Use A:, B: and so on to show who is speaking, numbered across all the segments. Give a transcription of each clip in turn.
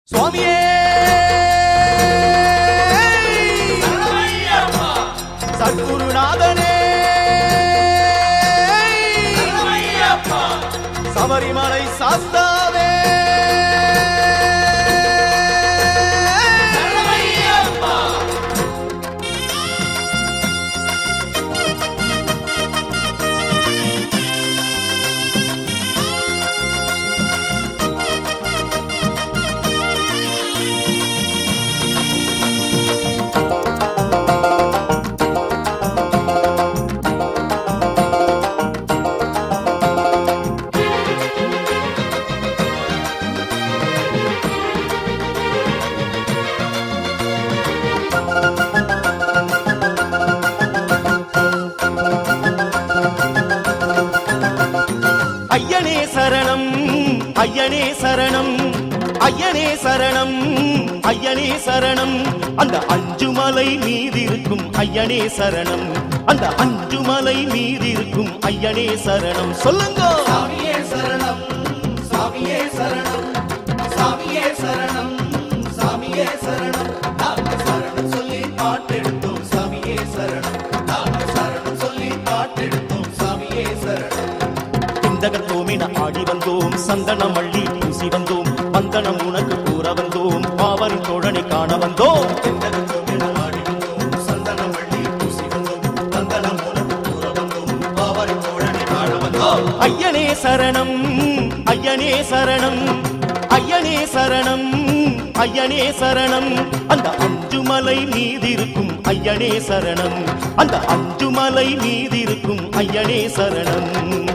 A: சுவாமியே சத்குருநாதனே சபரிமலை சாஸ்தாவே ஐயனே சரணம் ஐயனே சரணம் ஐயனே சரணம் ஐயனே சரணம் அந்த அஞ்சு மலை மீதிருக்கும் ஐயனே சரணம் அந்த அஞ்சு மலை மீதிருக்கும் ஐயனே சரணம் சொல்லுங்க
B: சாமியே சரணம் சாமியே சரணம் சாமியே சரணம் சாமியே சரணம் நாங்க சரணம் சொல்லி பாட்டெடுத்தோம் சாமியே சரணம் நாங்க சரணம் சொல்லி பாட்டெடுத்தோம் சாமியே சரணம்
A: இந்தகத்தோமென ஆடி வந்தோம் சந்தனம் அள்ளி பூசி வந்தோம் வந்தனம் உனக்கு கூற வந்தோம் பாவரின் தோழனை காண வந்தோம்
B: தென்னகத்தோமென ஆடி வந்தோம், சந்தனம் அள்ளி பூசி வந்தோம், வந்தனம் உனக்கு கூற வந்தோம், பாவரி தோழனை காண வந்தோம்.
A: ஐயனே சரணம் ஐயனே சரணம் ஐயனே சரணம் ஐயனே சரணம் அந்த அஞ்சு மலை மீதிருக்கும் ஐயனே சரணம் அந்த அஞ்சு மலை மீதிருக்கும் ஐயனே சரணம்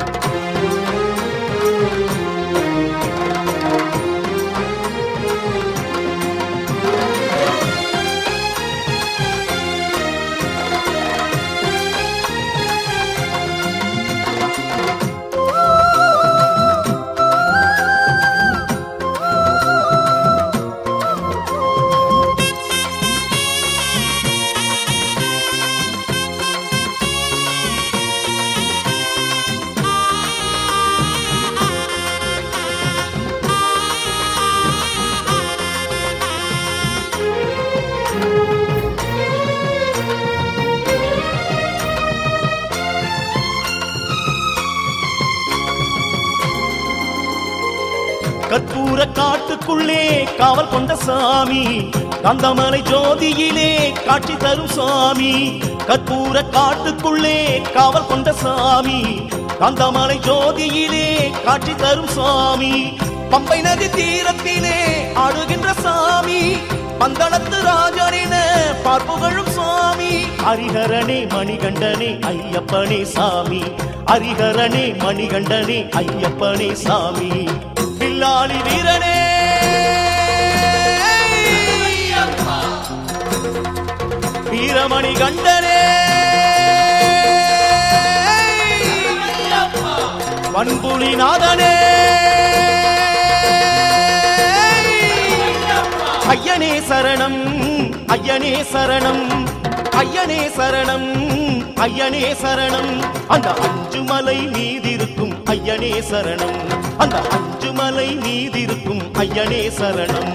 A: கற்பூர காட்டுக்குள்ளே காவல் கொண்ட சாமி கந்தமலை ஜோதியிலே காட்சி தரும் சாமி கற்பூர காட்டுக்குள்ளே காவல் கொண்ட சாமி கந்தமலை ஜோதியிலே காட்சி தரும் சாமி பம்பை நதி தீரத்திலே ஆடுகின்ற சாமி பந்தளத்து ராஜனின பார்ப்புகழும் சுவாமி ஹரிஹரனே மணிகண்டனே ஐயப்பனே சாமி ஹரிஹரனே மணிகண்டனே ஐயப்பனே சாமி பில்லாளி வீரனே வீரமணி கண்டனே பண்புலி நாதனே ஐயனே சரணம் ஐயனே சரணம் ஐயனே சரணம் ஐயனே சரணம் அந்த அஞ்சு மலை மீதிருக்கும் ஐயனே சரணம் அந்த அஞ்சு மலை மீதிருக்கும் ஐயனே சரணம்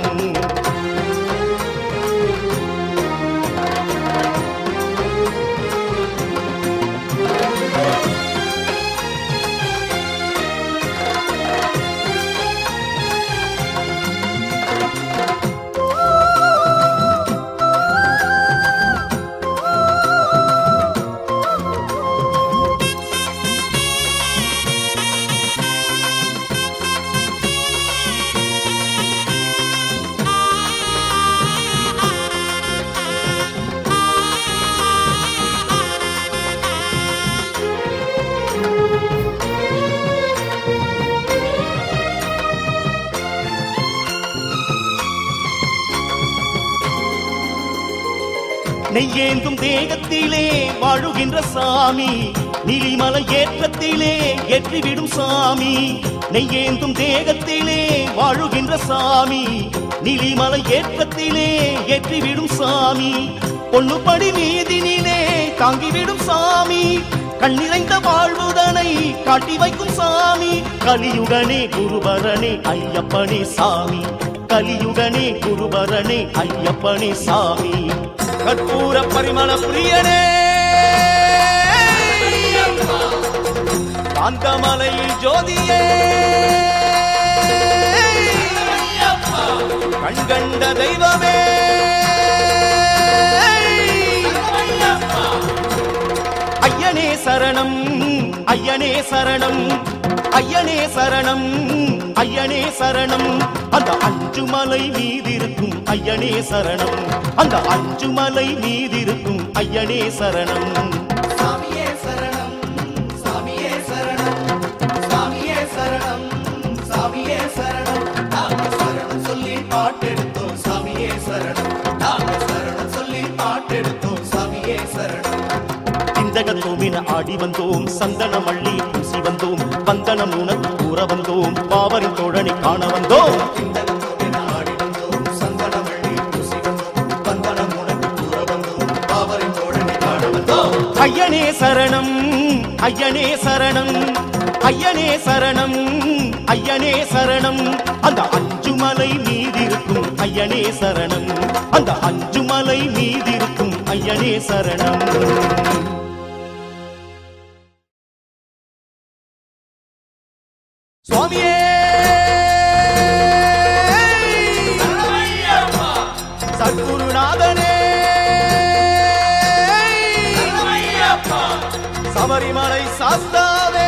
A: நெய்யேந்தும் தேகத்திலே வாழுகின்ற சாமி நீலிமலை ஏற்றத்திலே ஏற்றிவிடும் சாமி நெய்யேந்தும் தேகத்திலே வாழுகின்ற சாமி நீலிமலை ஏற்றத்திலே ஏற்றிவிடும் சாமி பொண்ணுப்படி மீதினிலே தாங்கிவிடும் சாமி கண்ணிறைந்த வாழ்வுதனை காட்டி வைக்கும் சாமி கலியுகனே குருபரனே ஐயப்பனே சாமி கலியுகனே குருபரனே ஐயப்பனே சாமி கற்பூர பரிமள பிரியனே காந்தமலையில் ஜோதியே கண்கண்ட தெய்வமே ஐயனே சரணம் ஐயனே சரணம் ஐயனே சரணம் ஐயனே சரணம் அந்த அஞ்சு மலை மீதிருக்கும் ஐயனே சரணம் அந்த அஞ்சு மலை மீதிருக்கும் ஐயனே சரணம்
B: சாமியே சரணம் சாமியே சரணம் சாமியே சரணம் சாமியே சரணம் நாங்க சரணம் சொல்லி பாட்டெடுத்தோம் சாமியே சரணம் நாங்க சரணம் சொல்லி பாட்டெடுத்தோம் சாமியே சரணம்
A: சிந்தகத் தூமின ஆடி வந்தோம் சந்தன மள்ளி பூசி வந்தோம் வந்தனம் உனக்கு கூற வந்தோம் பாவரின் தோழனை காண வந்தோம்
B: திண்டகத்தோடு ஆடி வந்தோம் சந்தனவள்ளி பூசி வந்தோம் வந்தனம் உனக்கு கூற வந்தோம் பாவரின் தோழனை காண வந்தோம்
A: ஐயனே சரணம் ஐயனே சரணம் ஐயனே சரணம் ஐயனே சரணம் அந்த அஞ்சு மலை மீதிருக்கும் ஐயனே சரணம் அந்த அஞ்சு மலை மீதிருக்கும் ஐயனே சரணம் சுவாமியே சத்குருநாதனே சபரிமலை சாஸ்தாவே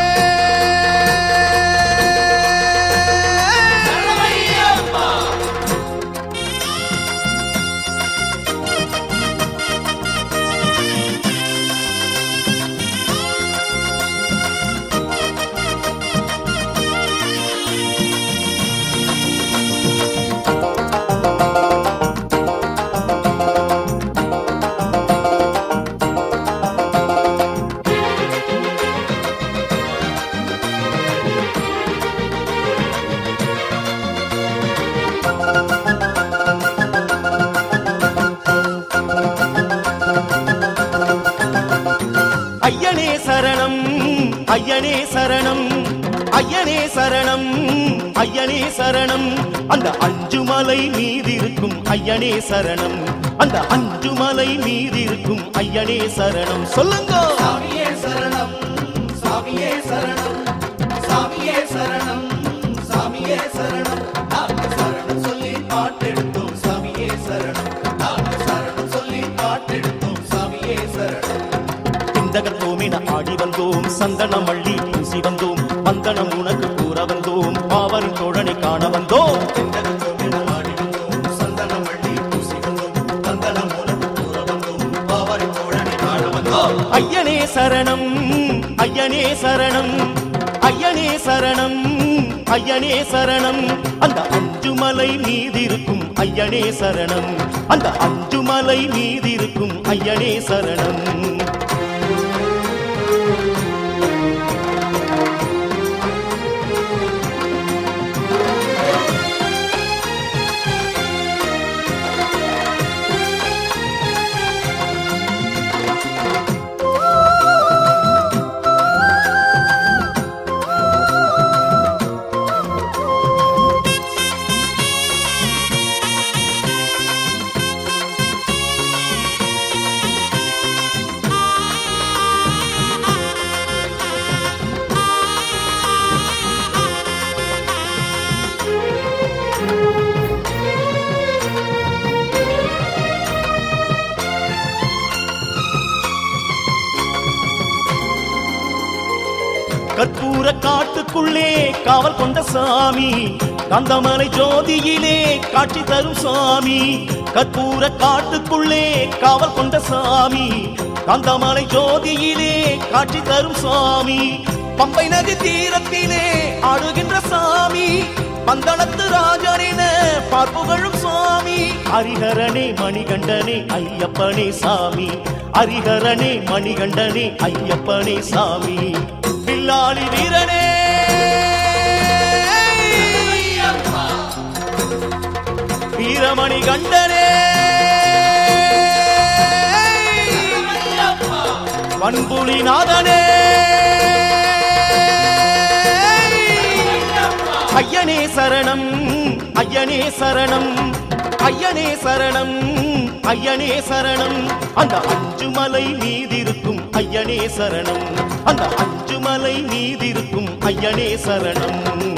A: ஐயனே சரணம் ஐயனே சரணம் ஐயனே சரணம் ஐயனே சரணம் அந்த அஞ்சு மலை மீதிருக்கும் ஐயனே சரணம் அந்த அஞ்சு மலை மீதிருக்கும் ஐயனே சரணம் சொல்லுங்க
B: சாமியே சரணம் சாமியே சரணம் சாமியே சரணம் சாமியே சரணம் நாங்க சரணம் சொல்லி பாட்டெடுத்தோம் சாமியே சரணம் நாங்க சரணம் சொல்லி பாட்டெடுத்தோம் சாமியே சரணம்
A: சிந்தகத் தூமின ஆடி வந்தோம் சந்தன மள்ளி பூசி வந்தோம் வந்தனம் உனக்கு கூற வந்தோம் பாவரின் தோழனை காண வந்தோம்
B: திண்டகத்தோடு ஆடி வந்தோம் சந்தனவள்ளி பூசி வந்தோம் வந்தனம் உனக்கு கூற வந்தோம் பாவரின் தோழனை காண வந்தோம்
A: ஐயனே சரணம் ஐயனே சரணம் ஐயனே சரணம் ஐயனே சரணம் அந்த அஞ்சு மலை மீதிருக்கும் ஐயனே சரணம் அந்த அஞ்சு மலை மீதிருக்கும் ஐயனே சரணம் கற்பூர காட்டுக்குள்ளே காவல் கொண்ட சாமி கந்தமலை ஜோதியிலே காட்சி தரும் சாமி கற்பூர காட்டுக்குள்ளே காவல் கொண்ட சாமி கந்தமலை ஜோதியிலே காட்சி தரும் சாமி பம்பை நதி தீரத்திலே ஆடுகின்ற சாமி பந்தளத்து ராஜனின பார்ப்புகழும் சுவாமி ஹரிஹரனே மணிகண்டனே ஐயப்பனே சாமி ஹரிஹரனே மணிகண்டனே ஐயப்பனே சாமி பில்லாளி வீரனே வீரமணி கண்டனே பண்புலி நாதனே ஐயனே சரணம் ஐயனே சரணம் ஐயனே சரணம் ஐயனே சரணம் அந்த அஞ்சு மலை மீதிருக்கும் ஐயனே சரணம் அந்த அஞ்சு மலை மீதிருக்கும் ஐயனே சரணம்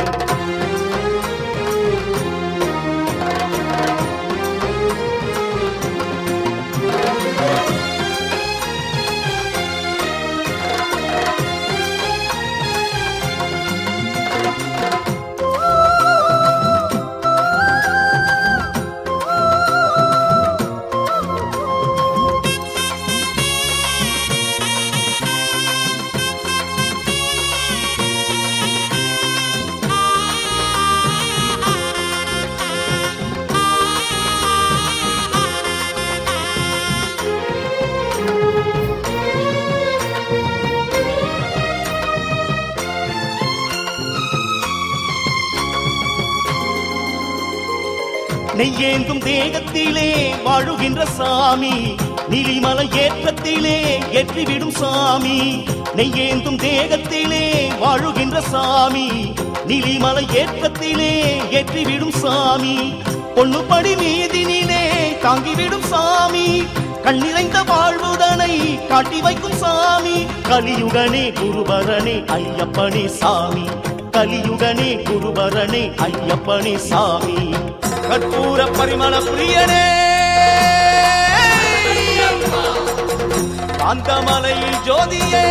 A: நெய்யேந்தும் தேகத்திலே வாழுகின்ற சாமி நீலிமலை ஏற்றத்திலே ஏற்றிவிடும் சாமி நெய்யேந்தும் தேகத்திலே வாழுகின்ற சாமி நீலிமலை ஏற்றத்திலே ஏற்றிவிடும் சாமி பொண்ணுப்படி மீதினிலே தாங்கிவிடும் சாமி கண்ணிறைந்த வாழ்வுதனை காட்டி வைக்கும் சாமி கலியுகனே குருபரனே ஐயப்பனே சாமி கலியுகனே குருபரனே ஐயப்பனே சாமி கற்பூர பரிமள பிரியனே காந்தமலையில் ஜோதியே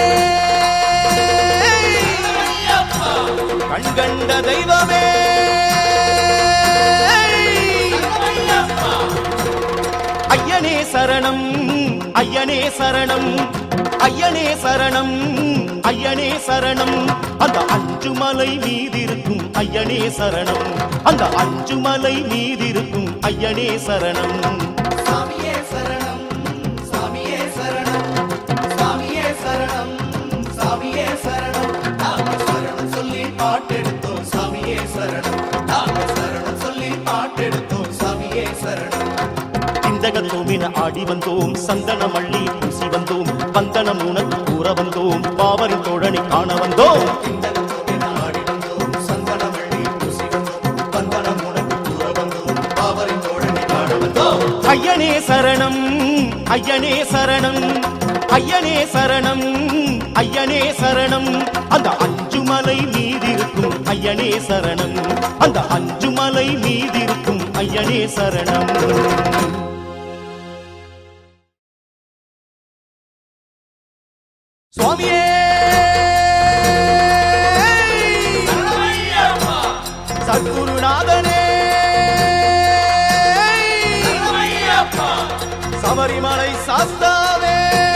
A: கண்கண்ட தெய்வமே ஐயனே சரணம் ஐயனே சரணம் ஐயனே சரணம் ஐயனே சரணம் அந்த அஞ்சு மலை மீதிருக்கும் ஐயனே சரணம் அந்த அஞ்சு மலை மீதிருக்கும் ஐயனே சரணம்
B: சாமியே சரணம் சாமியே சரணம் சாமியே சரணம் சாமியே சரணம் நாம சரணம் சொல்லி பாட்டெடுத்தோம் சாமியே சரணம் நாம சரணம் சொல்லி பாட்டெடுத்தோம் சாமியே சரணம்
A: சிந்தகத் தூமின ஆடி வந்தோம் சந்தன மள்ளி பூசி வந்தோம் வந்தனம் உனக்கு கூற வந்தோம் பாவரின் தோழனை காண வந்தோம்
B: திண்டகத்தோடு ஆடி வந்தோம் சந்தனவள்ளி பூசி வந்தோம் வந்தனம் உனக்கு கூற வந்தோம் பாவரின் தோழனை காண வந்தோம்
A: ஐயனே சரணம் ஐயனே சரணம் ஐயனே சரணம் ஐயனே சரணம் அந்த அஞ்சு மலை மீதிருக்கும் ஐயனே சரணம் அந்த அஞ்சு மலை மீதிருக்கும் ஐயனே சரணம் சுவாமியே சத்குருநாதனே சபரிமலை சாஸ்தாவே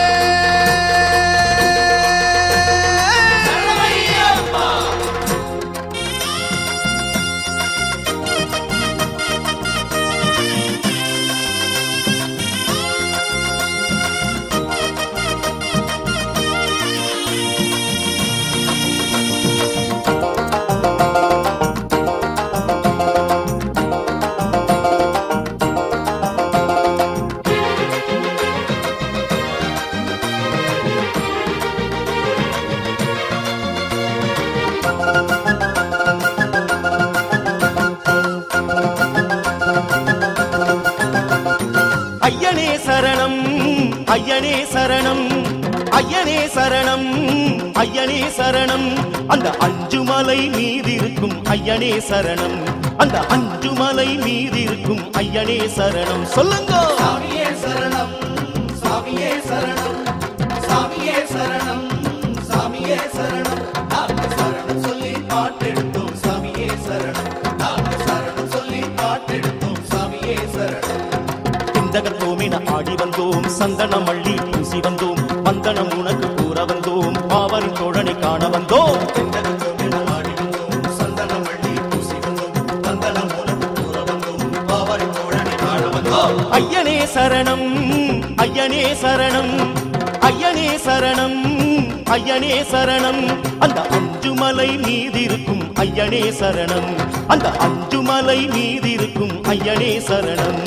A: ஐயனே சரணம் ஐயனே சரணம் ஐயனே சரணம் ஐயனே சரணம் அந்த அஞ்சு மலை மீதிருக்கும் ஐயனே சரணம் அந்த அஞ்சு மலை மீதிருக்கும் ஐயனே சரணம் சொல்லுங்க
B: சாமியே சரணம் சாமியே சரணம் சாமியே சரணம் சாமியே சரணம் நாம சரணம் சொல்லி பாட்டெடுத்தோம் சாமியே சரணம் நாம சரணம் சொல்லி பாட்டெடுத்தோம் சாமியே சரணம்
A: சிந்தகத் தூமின ஆடி வந்தோம் சந்தன மள்ளி பூசி வந்தோம் வந்தனம் உனக்கு கூற வந்தோம் பாவரின் தோழனை காண வந்தோம்
B: திண்டகத்தோடு ஆடி வந்தோம் சந்தனவள்ளி பூசி வந்தோம் வந்தனம் உனக்கு கூற வந்தோம் பாவரின் தோழனை காண வந்தோம்
A: ஐயனே சரணம் ஐயனே சரணம் ஐயனே சரணம் ஐயனே சரணம் அந்த அஞ்சு மலை மீதிருக்கும் ஐயனே சரணம் அந்த அஞ்சு மலை மீதிருக்கும் ஐயனே சரணம்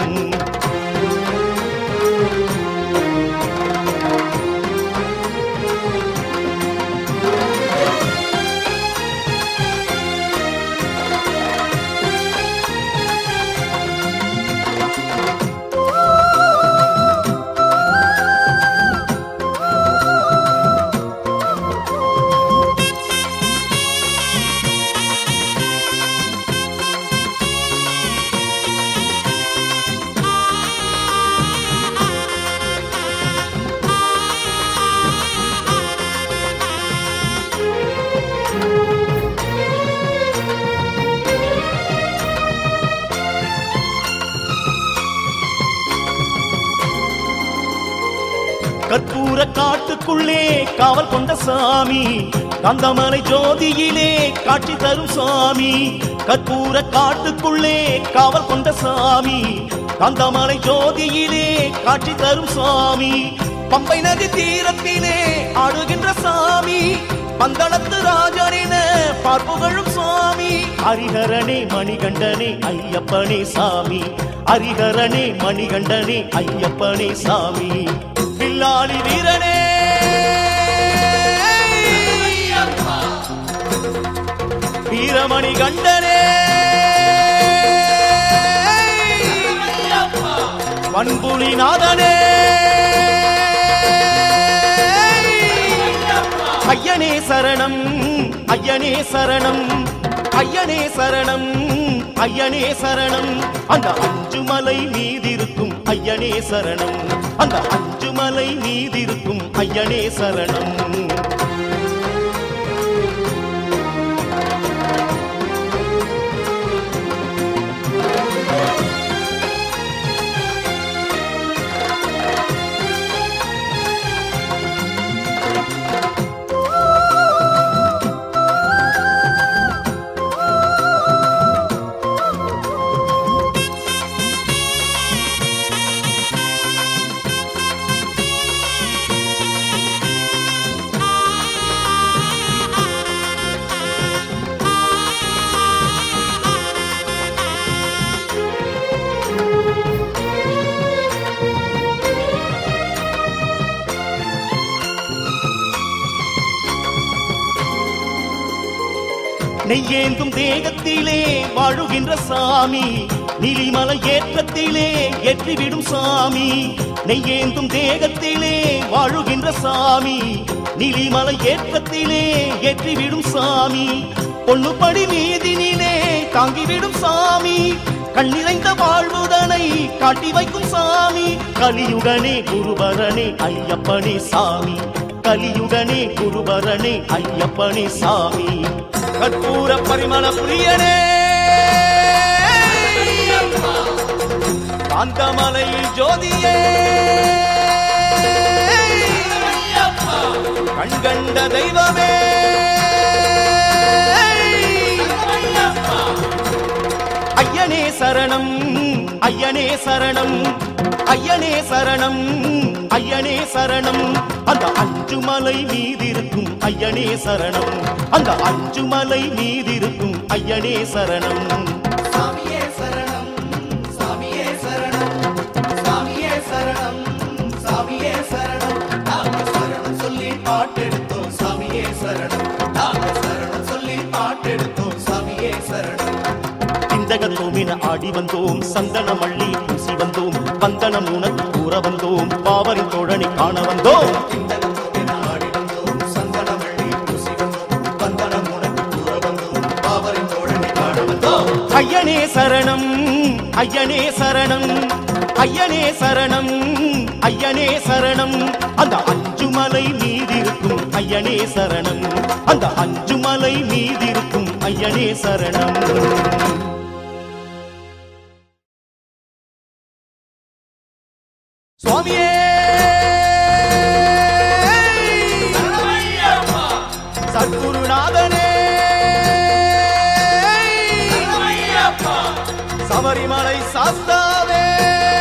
A: கற்பூர காட்டுக்குள்ளே காவல் கொண்ட சாமி கந்தமலை ஜோதியிலே காட்சி தரும் சாமி கற்பூர காட்டுக்குள்ளே காவல் கொண்ட சாமி கந்தமலை ஜோதியிலே காட்சி தரும் சாமி பம்பை நதி தீரத்திலே ஆடுகின்ற சாமி பந்தளத்து ராஜனின பார்ப்புகழும் சுவாமி ஹரிஹரனே மணிகண்டனே ஐயப்பனே சாமி ஹரிஹரனே மணிகண்டனே ஐயப்பனே சாமி பில்லாளி வீரனே வீரமணி கண்டனே பண்புலி நாதனே ஐயனே சரணம் ஐயனே சரணம் ஐயனே சரணம் ஐயனே சரணம் அந்த அஞ்சு மலை மீதிருக்கும் ஐயனே சரணம் அந்த அஞ்சு மலை மீதிருக்கும் ஐயனே சரணம் நெய்யேந்தும் தேகத்திலே வாழுகின்ற சாமி நிலிமலை ஏற்றத்திலே ஏற்றிவிடும் சாமி நெய்யேந்தும் தேகத்திலே வாழுகின்ற சாமி நிலிமலை ஏற்றத்திலே ஏற்றிவிடும் சாமி பொண்ணுப்படி மீதினிலே தாங்கிவிடும் சாமி கண்ணிறைந்த வாழ்வுதனை காட்டி வைக்கும் சாமி கலியுகனே குருபரனே ஐயப்பனே சாமி கலியுகனே குருபரனே ஐயப்பனே சாமி கற்பூர பரிமள பிரியனே காந்தமலையில் ஜோதியே கண்கண்ட தெய்வமே ஐயனே சரணம் ஐயனே சரணம் ஐயனே சரணம் ஐயனே சரணம் அந்த அஞ்சு மலை மீதிருக்கும் ஐயனே சரணம் அந்த அஞ்சு மலை மீதிருக்கும் ஐயனே சரணம்
B: சாமியே சரணம் சாமியே சரணம் சாமியே சரணம் சாமியே சரணம் நாம சரணம் சொல்லி பாட்டெடுத்தோம் சாமியே சரணம் நாம சரணம் சொல்லி பாட்டெடுத்தோம் சாமியே சரணம்
A: சிந்தகத்தோமின ஆடி வந்தோம் சந்தன மள்ளி பூசி வந்தோம் வந்தனம் உனக்கு கூற வந்தோம் பாவரின் தோழனை காண வந்தோம்
B: திண்டகத்தோடு ஆடி வந்தோம் சந்தனவள்ளி பூசி வந்தோம் வந்தனம் உனக்கு கூற வந்தோம் பாவரின் தோழனை காண வந்தோம்
A: ஐயனே சரணம் ஐயனே சரணம் ஐயனே சரணம் ஐயனே சரணம் அந்த அஞ்சு மலை மீதிருக்கும் ஐயனே சரணம் அந்த அஞ்சு மலை மீதிருக்கும் ஐயனே சரணம் சுவாமியே சத்குருநாதனே சபரிமலை சாஸ்தாவே